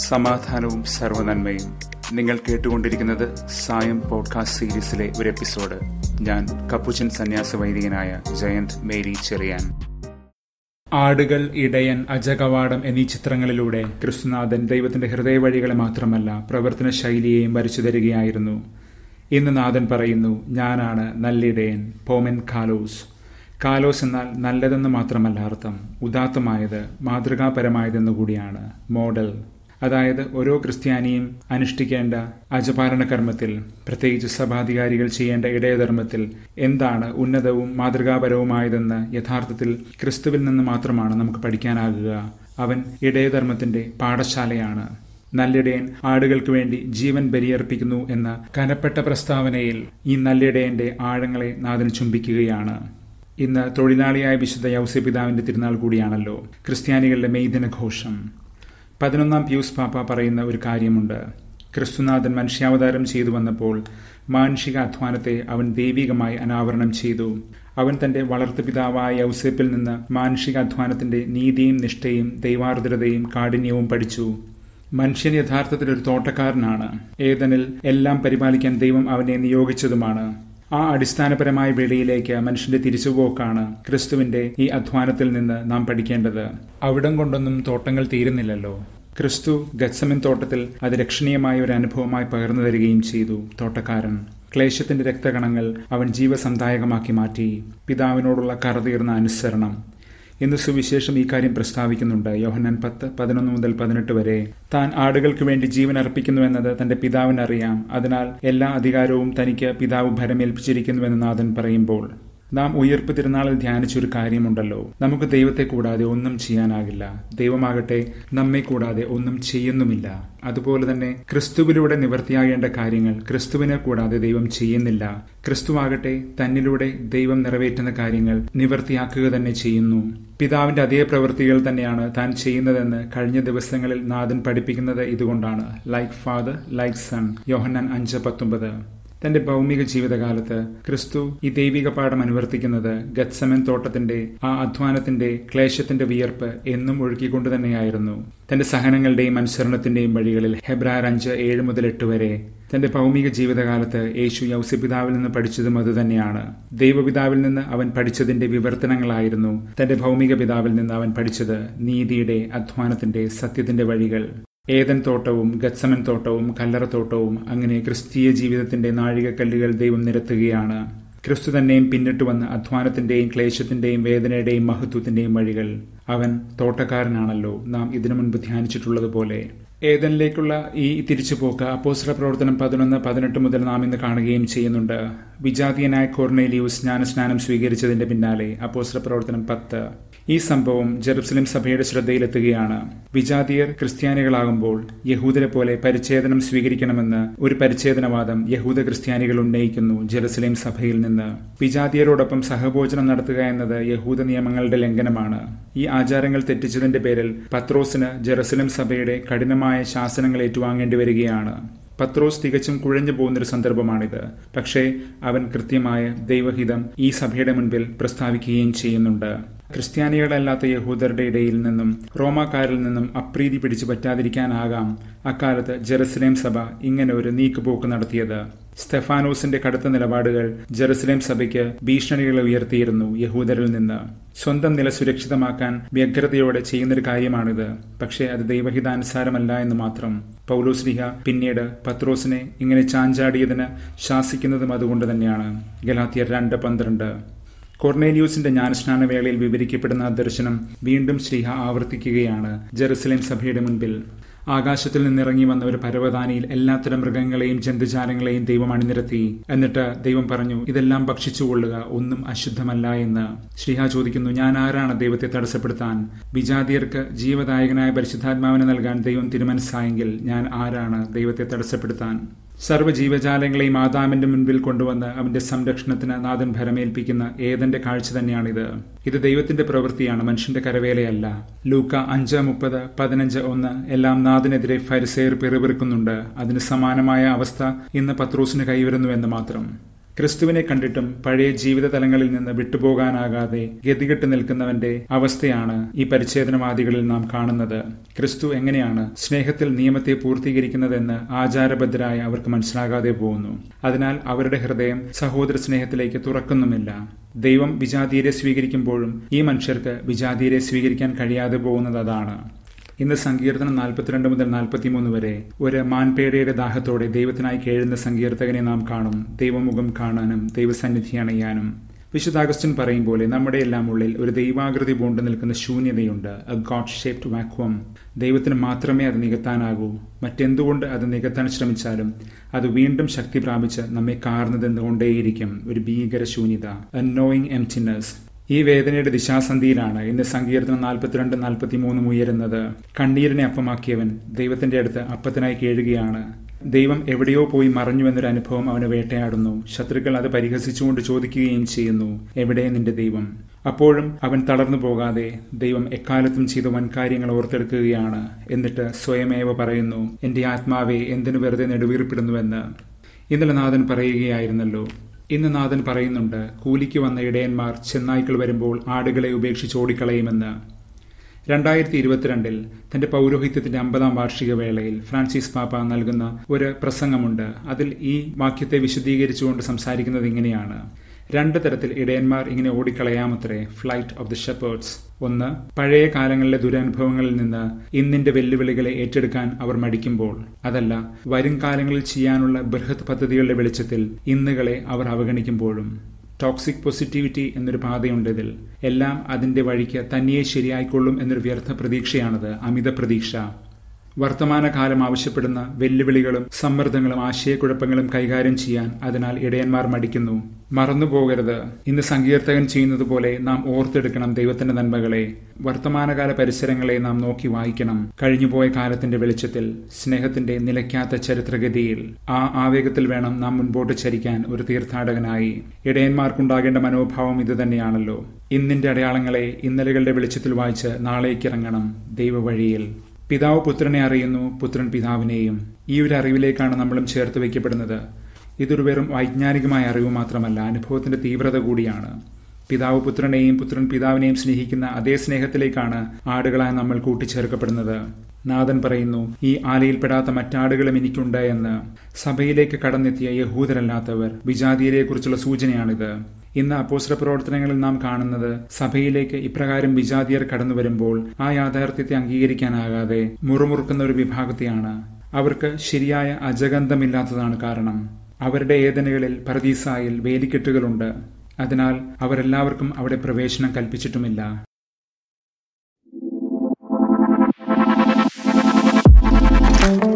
സമാധാനവും സർവനന്മയും നിങ്ങൾ കേട്ടുകൊണ്ടിരിക്കുന്നത് സായം പോഡ്കാസ്റ്റ് സീരീസിലെ ഒരു എപ്പിസോഡ് ഞാൻ കപ്പുച്ചൻ സന്യാസ വൈദികനായ ജയന്ത് മേരി ചെറിയാൻ ആടുകൾ ഇടയൻ അജകവാടം എന്നീ ചിത്രങ്ങളിലൂടെ കൃഷ്ണനാഥൻ ദൈവത്തിന്റെ ഹൃദയവഴികളെ മാത്രമല്ല പ്രവർത്തന ശൈലിയെയും വരച്ചു തരികയായിരുന്നു ഇന്ന് നാഥൻ പറയുന്നു ഞാനാണ് നല്ലിടയൻ പോമൻ കാലോസ് കാലോസ് എന്നാൽ നല്ലതെന്ന് മാത്രമല്ല അർത്ഥം ഉദാത്തമായത് മാതൃകാപരമായതെന്നു കൂടിയാണ് മോഡൽ അതായത് ഓരോ ക്രിസ്ത്യാനിയും അനുഷ്ഠിക്കേണ്ട അജപാലന കർമ്മത്തിൽ പ്രത്യേകിച്ച് സഭാധികാരികൾ ചെയ്യേണ്ട ഇടയധർമ്മത്തിൽ എന്താണ് ഉന്നതവും മാതൃകാപരവുമായതെന്ന് യഥാർത്ഥത്തിൽ ക്രിസ്തുവിൽ നിന്ന് മാത്രമാണ് നമുക്ക് പഠിക്കാനാകുക അവൻ ഇടയധർമ്മത്തിന്റെ പാഠശാലയാണ് നല്ലിടയൻ ആടുകൾക്ക് വേണ്ടി ജീവൻ ബലിയർപ്പിക്കുന്നു എന്ന കനപ്പെട്ട പ്രസ്താവനയിൽ ഈ നല്ലിടയന്റെ ആഴങ്ങളെ നാഥൻ ചുംബിക്കുകയാണ് ഇന്ന് തൊഴിലാളിയായ വിശുദ്ധ യൗസപിതാവിന്റെ തിരുനാൾ കൂടിയാണല്ലോ ക്രിസ്ത്യാനികളുടെ മെയ്ദിന ഘോഷം പതിനൊന്നാം പ്യൂസ് പാപ്പ പറയുന്ന ഒരു കാര്യമുണ്ട് ക്രിസ്തുനാഥൻ മനുഷ്യാവതാരം ചെയ്തു വന്നപ്പോൾ മാനുഷിക അധ്വാനത്തെ അവൻ ദൈവികമായി അനാവരണം ചെയ്തു അവൻ തന്റെ വളർത്തുപിതാവായ യൗസേപ്പിൽ നിന്ന് മാനുഷിക അധ്വാനത്തിന്റെ നീതിയും നിഷ്ഠയും ദൈവാർദ്രതയും കാഠിന്യവും പഠിച്ചു മനുഷ്യൻ യഥാർത്ഥത്തിൽ ഒരു തോട്ടക്കാരനാണ് ഏതനിൽ എല്ലാം പരിപാലിക്കാൻ ദൈവം അവനെ നിയോഗിച്ചതുമാണ് ആ അടിസ്ഥാനപരമായ വേളയിലേക്ക് മനുഷ്യന്റെ തിരിച്ചുപോക്കാണ് ക്രിസ്തുവിന്റെ ഈ അധ്വാനത്തിൽ നിന്ന് നാം പഠിക്കേണ്ടത് അവിടം കൊണ്ടൊന്നും തോട്ടങ്ങൾ തീരുന്നില്ലല്ലോ ക്രിസ്തു ഗത്സമൻ തോട്ടത്തിൽ അത് രക്ഷണീയമായ ഒരു അനുഭവമായി പകർന്നു തരികയും ചെയ്തു തോട്ടക്കാരൻ ക്ലേശത്തിന്റെ രക്തകണങ്ങൾ അവൻ ജീവസന്ധായകമാക്കി മാറ്റി പിതാവിനോടുള്ള കറതീർന്ന അനുസരണം ഇന്ന് സുവിശേഷം ഈ കാര്യം പ്രസ്താവിക്കുന്നുണ്ട് യോഹന്നാൻ പത്ത് പതിനൊന്ന് മുതൽ പതിനെട്ട് വരെ താൻ ആടുകൾക്ക് വേണ്ടി ജീവൻ അർപ്പിക്കുന്നുവെന്നത് തന്റെ പിതാവിനറിയാം അതിനാൽ എല്ലാ അധികാരവും തനിക്ക് പിതാവ് ഭരമേൽപ്പിച്ചിരിക്കുന്നുവെന്ന് നാഥൻ പറയുമ്പോൾ നാം ഉയർപ്പ് തിരുനാളിൽ ധ്യാനിച്ചൊരു കാര്യമുണ്ടല്ലോ നമുക്ക് ദൈവത്തെ കൂടാതെ ഒന്നും ചെയ്യാനാകില്ല ദൈവമാകട്ടെ നമ്മെ കൂടാതെ ഒന്നും ചെയ്യുന്നുമില്ല അതുപോലെ തന്നെ ക്രിസ്തുവിലൂടെ നിവർത്തിയാകേണ്ട കാര്യങ്ങൾ ക്രിസ്തുവിനെ കൂടാതെ ദൈവം ചെയ്യുന്നില്ല ക്രിസ്തുവാകട്ടെ തന്നിലൂടെ ദൈവം നിറവേറ്റുന്ന കാര്യങ്ങൾ നിവർത്തിയാക്കുക തന്നെ ചെയ്യുന്നു പിതാവിന്റെ അതേ പ്രവൃത്തികൾ തന്നെയാണ് താൻ ചെയ്യുന്നതെന്ന് കഴിഞ്ഞ ദിവസങ്ങളിൽ നാഥൻ പഠിപ്പിക്കുന്നത് ഇതുകൊണ്ടാണ് like father like son Yohannan അഞ്ച് പത്തൊമ്പത് തന്റെ ഭൗമിക ജീവിതകാലത്ത് ക്രിസ്തു ഈ ദൈവിക പാഠം അനുവർത്തിക്കുന്നത് ഗത്സമൻ തോട്ടത്തിന്റെ ആ അധ്വാനത്തിന്റെ ക്ലേശത്തിന്റെ വിയർപ്പ് എന്നും ഒഴുക്കിക്കൊണ്ട് തന്നെയായിരുന്നു തന്റെ സഹനങ്ങളുടെയും അനുസരണത്തിന്റെയും വഴികളിൽ ഹെബ്രാർ അഞ്ച് ഏഴ് മുതൽ എട്ട് വരെ തന്റെ ഭൗമിക ജീവിതകാലത്ത് യേശു യൗസപിതാവിൽ നിന്ന് പഠിച്ചതും അതുതന്നെയാണ് ദൈവപിതാവിൽ നിന്ന് അവൻ പഠിച്ചതിന്റെ വിവർത്തനങ്ങളായിരുന്നു തന്റെ ഭൗമിക പിതാവിൽ നിന്ന് അവൻ പഠിച്ചത് നീതിയുടെ അധ്വാനത്തിന്റെ സത്യത്തിന്റെ വഴികൾ ഏതൻ തോട്ടവും ഗത്സമൻ തോട്ടവും കല്ലറത്തോട്ടവും അങ്ങനെ ക്രിസ്തീയ ജീവിതത്തിന്റെ നാഴികക്കല്ലുകൾ ദൈവം നിരത്തുകയാണ് ക്രിസ്തു തന്നെയും പിന്നിട്ട് വന്ന അധ്വാനത്തിന്റെയും ക്ലേശത്തിന്റെയും വേദനയുടെയും മഹത്വത്തിന്റെയും വഴികൾ അവൻ തോട്ടക്കാരനാണല്ലോ നാം ഇതിനു മുൻപ് ധ്യാനിച്ചിട്ടുള്ളതുപോലെ ഏതനിലേക്കുള്ള ഈ തിരിച്ചുപോക്ക് അപ്പോസ്ര പ്രവർത്തനം പതിനൊന്ന് പതിനെട്ട് മുതൽ നാം ഇന്ന് കാണുകയും ചെയ്യുന്നുണ്ട് വിജാതീയനായ കോർണേലിയൂസ് ജ്ഞാനസ്നാനം സ്വീകരിച്ചതിന്റെ പിന്നാലെ അപ്പോസ്ര പ്രവർത്തനം പത്ത് ഈ സംഭവം ജെറുസലേം സഭയുടെ ശ്രദ്ധയിലെത്തുകയാണ് വിജാതീയർ ക്രിസ്ത്യാനികളാകുമ്പോൾ യഹൂദരെ പോലെ പരിച്ഛേദനം സ്വീകരിക്കണമെന്ന് ഒരു പരിച്ഛേദനവാദം യഹൂദ ക്രിസ്ത്യാനികൾ ഉന്നയിക്കുന്നു ജെറുസലേം സഭയിൽ നിന്ന് വിജാതീയരോടൊപ്പം സഹഭോജനം നടത്തുക എന്നത് യഹൂദ നിയമങ്ങളുടെ ലംഘനമാണ് ഈ ആചാരങ്ങൾ തെറ്റിച്ചതിന്റെ പേരിൽ പത്രോസിന് ജെറുസലേം സഭയുടെ കഠിനമായ ശാസനങ്ങൾ ഏറ്റുവാങ്ങേണ്ടി വരികയാണ് പത്രോസ് തികച്ചും കുഴഞ്ഞു പോകുന്നൊരു സന്ദർഭമാണിത് പക്ഷേ അവൻ കൃത്യമായ ദൈവഹിതം ഈ സഭയുടെ മുൻപിൽ പ്രസ്താവിക്കുകയും ചെയ്യുന്നുണ്ട് ക്രിസ്ത്യാനികളല്ലാത്ത യഹൂദരുടെ ഇടയിൽ നിന്നും റോമാക്കാരിൽ നിന്നും അപ്രീതി പിടിച്ചു പറ്റാതിരിക്കാനാകാം അക്കാലത്ത് ജെറുസലേം സഭ ഇങ്ങനെ ഒരു നീക്കുപോക്ക് നടത്തിയത് സ്റ്റെഫാനോസിന്റെ കടുത്ത നിലപാടുകൾ ജെറുസലേം സഭയ്ക്ക് ഭീഷണികൾ ഉയർത്തിയിരുന്നു യഹൂദരിൽ നിന്ന് സ്വന്തം നില സുരക്ഷിതമാക്കാൻ വ്യഗ്രതയോടെ ചെയ്യുന്നൊരു കാര്യമാണിത് പക്ഷേ അത് ദൈവഹിതാനുസാരമല്ല എന്ന് മാത്രം പൗലോസ്ലിഹ പിന്നീട് പത്രോസിനെ ഇങ്ങനെ ചാഞ്ചാടിയതിന് ശാസിക്കുന്നതും അതുകൊണ്ട് തന്നെയാണ് ഗലാത്തിയർ രണ്ട് പന്ത്രണ്ട് കൊർണേലിയൂസിന്റെ ജ്ഞാനസ്നാന വേളയിൽ വിവരിക്കപ്പെടുന്ന ദർശനം വീണ്ടും ശ്രീഹ ആവർത്തിക്കുകയാണ് ജെറുസലേം സഭയുടെ മുൻപിൽ ആകാശത്തിൽ നിന്നിറങ്ങി വന്ന ഒരു പരവതാനിയിൽ എല്ലാത്തരം മൃഗങ്ങളെയും ജന്തുജാലങ്ങളെയും ദൈവം അണിനിരത്തി എന്നിട്ട് ദൈവം പറഞ്ഞു ഇതെല്ലാം ഭക്ഷിച്ചുകൊള്ളുക ഒന്നും അശുദ്ധമല്ല എന്ന് ശ്രീഹ ചോദിക്കുന്നു ഞാൻ ആരാണ് ദൈവത്തെ തടസ്സപ്പെടുത്താൻ വിജാതിയർക്ക് ജീവദായകനായ പരിശുദ്ധാത്മാവിനെ നൽകാൻ ദൈവം തിരുമനസ്സായെങ്കിൽ ഞാൻ ആരാണ് ദൈവത്തെ തടസ്സപ്പെടുത്താൻ സർവ്വജീവജാലങ്ങളെയും ആദാമിന്റെ മുൻപിൽ കൊണ്ടുവന്ന് അവന്റെ സംരക്ഷണത്തിന് നാഥൻ ഭരമേൽപ്പിക്കുന്ന ഏതന്റെ കാഴ്ച തന്നെയാണിത് ഇത് ദൈവത്തിന്റെ പ്രവൃത്തിയാണ് മനുഷ്യന്റെ കരവേലയല്ല ലൂക്ക അഞ്ച് മുപ്പത് പതിനഞ്ച് ഒന്ന് എല്ലാം നാഥനെതിരെ ഫരിസേർ പിറുപിറുക്കുന്നുണ്ട് അതിന് സമാനമായ അവസ്ഥ ഇന്ന് പത്രോസിന് കൈവരുന്നുവെന്ന് മാത്രം ക്രിസ്തുവിനെ കണ്ടിട്ടും പഴയ ജീവിത തലങ്ങളിൽ നിന്ന് വിട്ടുപോകാനാകാതെ ഗതികെട്ട് നിൽക്കുന്നവന്റെ അവസ്ഥയാണ് ഈ പരിച്ഛേദനവാദികളിൽ നാം കാണുന്നത് ക്രിസ്തു എങ്ങനെയാണ് സ്നേഹത്തിൽ നിയമത്തെ പൂർത്തീകരിക്കുന്നതെന്ന് ആചാരബദ്ധരായ അവർക്ക് മനസ്സിലാകാതെ പോകുന്നു അതിനാൽ അവരുടെ ഹൃദയം സഹോദര സ്നേഹത്തിലേക്ക് തുറക്കുന്നുമില്ല ദൈവം വിജാതീയരെ സ്വീകരിക്കുമ്പോഴും ഈ മനുഷ്യർക്ക് വിജാതീയരെ സ്വീകരിക്കാൻ കഴിയാതെ പോകുന്നത് അതാണ് ഇന്ന് സങ്കീർത്തനം നാൽപ്പത്തിരണ്ട് മുതൽ നാൽപ്പത്തിമൂന്ന് വരെ ഒരു മാൻപേടയുടെ ദാഹത്തോടെ ദൈവത്തിനായി കേഴുന്ന സങ്കീർത്തകനെ നാം കാണും ദൈവമുഖം കാണാനും ദൈവസന്നിധി അണയാനും വിശുദ്ധ അഗസ്റ്റിൻ പറയും പോലെ നമ്മുടെ എല്ലാം ഉള്ളിൽ ഒരു ദൈവാകൃതി പൂണ്ടു നിൽക്കുന്ന ശൂന്യതയുണ്ട് എ ഗോഡ് ഷേപ്ഡ് വാക്വം ദൈവത്തിന് മാത്രമേ അത് നികത്താനാകൂ മറ്റെന്തുകൊണ്ട് അത് നികത്താൻ ശ്രമിച്ചാലും അത് വീണ്ടും ശക്തി പ്രാപിച്ച് നമ്മെ കാർന്നതെന്നുകൊണ്ടേയിരിക്കും ഒരു ഭീകര ശൂന്യത എ നോയിങ് എംറ്റിനെസ് ഈ വേദനയുടെ ദിശാസന്ധിയിലാണ് ഇന്ന് സങ്കീർത്തനം നാൽപ്പത്തിരണ്ട് നാൽപ്പത്തിമൂന്നും ഉയരുന്നത് കണ്ണീരിനെ അപ്പമാക്കിയവൻ ദൈവത്തിന്റെ അടുത്ത് അപ്പത്തിനായി കേഴുകയാണ് ദൈവം എവിടെയോ പോയി മറഞ്ഞുവെന്നൊരു അനുഭവം അവനെ വേട്ടയാടുന്നു ശത്രുക്കൾ അത് പരിഹസിച്ചുകൊണ്ട് ചോദിക്കുകയും ചെയ്യുന്നു എവിടെ നിന്റെ ദൈവം അപ്പോഴും അവൻ തളർന്നു പോകാതെ ദൈവം എക്കാലത്തും ചെയ്ത വൻകാര്യങ്ങൾ ഓർത്തെടുക്കുകയാണ് എന്നിട്ട് സ്വയമേവ പറയുന്നു എന്റെ ആത്മാവെ എന്തിനു വെറുതെ നെടുവീർപ്പിടുന്നുവെന്ന് ഇന്നലെ നാഥൻ പറയുകയായിരുന്നല്ലോ ഇന്ന് നാഥൻ പറയുന്നുണ്ട് കൂലിക്ക് വന്ന ഇടയന്മാർ ചെന്നായ്ക്കൾ വരുമ്പോൾ ആടുകളെ ഉപേക്ഷിച്ച് ഓടിക്കളയുമെന്ന് രണ്ടായിരത്തി ഇരുപത്തിരണ്ടിൽ തന്റെ പൗരോഹിത്യത്തിന്റെ അമ്പതാം വാർഷിക വേളയിൽ ഫ്രാൻസിസ് പാപ്പ നൽകുന്ന ഒരു പ്രസംഗമുണ്ട് അതിൽ ഈ വാക്യത്തെ വിശദീകരിച്ചുകൊണ്ട് സംസാരിക്കുന്നത് ഇങ്ങനെയാണ് രണ്ട് തരത്തിൽ ഇടയന്മാർ ഇങ്ങനെ ഓടിക്കളയാമത്രേ ഫ്ലൈറ്റ് ഓഫ് ദി ഷെപ്പേർഡ്സ് ഒന്ന് പഴയ കാലങ്ങളിലെ ദുരനുഭവങ്ങളിൽ നിന്ന് ഇന്നിന്റെ വെല്ലുവിളികളെ ഏറ്റെടുക്കാൻ അവർ മടിക്കുമ്പോൾ അതല്ല വരും കാലങ്ങളിൽ ചെയ്യാനുള്ള ബൃഹത് പദ്ധതികളുടെ വെളിച്ചത്തിൽ ഇന്നുകളെ അവർ അവഗണിക്കുമ്പോഴും ടോക്സിക് പോസിറ്റിവിറ്റി എന്നൊരു പാതയുണ്ട് ഇതിൽ എല്ലാം അതിന്റെ വഴിക്ക് തനിയെ ശരിയായിക്കൊള്ളും എന്നൊരു വ്യർത്ഥ പ്രതീക്ഷയാണത് അമിത പ്രതീക്ഷ വർത്തമാനകാലം ആവശ്യപ്പെടുന്ന വെല്ലുവിളികളും സമ്മർദ്ദങ്ങളും ആശയക്കുഴപ്പങ്ങളും കൈകാര്യം ചെയ്യാൻ അതിനാൽ ഇടയന്മാർ മടിക്കുന്നു മറന്നുപോകരുത് ഇന്ന് സങ്കീർത്തകൻ ചെയ്യുന്നത് പോലെ നാം ഓർത്തെടുക്കണം ദൈവത്തിന്റെ നന്മകളെ വർത്തമാനകാല പരിസരങ്ങളെ നാം നോക്കി വായിക്കണം കഴിഞ്ഞുപോയ കാലത്തിന്റെ വെളിച്ചത്തിൽ സ്നേഹത്തിന്റെ നിലയ്ക്കാത്ത ചരിത്രഗതിയിൽ ആ ആവേഗത്തിൽ വേണം നാം മുൻപോട്ട് ചരിക്കാൻ ഒരു തീർത്ഥാടകനായി ഇടയന്മാർക്കുണ്ടാകേണ്ട മനോഭാവം ഇതുതന്നെയാണല്ലോ ഇന്നിന്റെ അടയാളങ്ങളെ ഇന്നലകളുടെ വെളിച്ചത്തിൽ വായിച്ച് നാളേക്കിറങ്ങണം ദൈവവഴിയിൽ പിതാവ് പുത്രനെ അറിയുന്നു പുത്രൻ പിതാവിനെയും ഈ ഒരു അറിവിലേക്കാണ് നമ്മളും ചേർത്ത് വയ്ക്കപ്പെടുന്നത് ഇതൊരു വെറും വൈജ്ഞാനികമായ അറിവ് മാത്രമല്ല അനുഭവത്തിന്റെ തീവ്രത കൂടിയാണ് പിതാവ് പുത്രനെയും പുത്രൻ പിതാവിനെയും സ്നേഹിക്കുന്ന അതേ സ്നേഹത്തിലേക്കാണ് ആടുകളായി നമ്മൾ കൂട്ടിച്ചേർക്കപ്പെടുന്നത് നാഥൻ പറയുന്നു ഈ ആലയിൽപ്പെടാത്ത മറ്റാടുകളും എനിക്കുണ്ട് എന്ന് സഭയിലേക്ക് കടന്നെത്തിയ യഹൂദരല്ലാത്തവർ വിജാതിയരെക്കുറിച്ചുള്ള സൂചനയാണിത് ഇന്ന് അപ്പോസ്റ്റർ പ്രവർത്തനങ്ങളിൽ നാം കാണുന്നത് സഭയിലേക്ക് ഇപ്രകാരം വിജാതിയർ കടന്നു വരുമ്പോൾ ആ യാഥാർത്ഥ്യത്തെ അംഗീകരിക്കാനാകാതെ മുറുമുറുക്കുന്ന ഒരു വിഭാഗത്തെയാണ് അവർക്ക് ശരിയായ അജഗന്ധമില്ലാത്തതാണ് കാരണം അവരുടെ ഏതനകളിൽ പരദീസായിൽ വേലിക്കെട്ടുകളുണ്ട് അതിനാൽ അവരെല്ലാവർക്കും അവിടെ പ്രവേശനം കൽപ്പിച്ചിട്ടുമില്ല thank you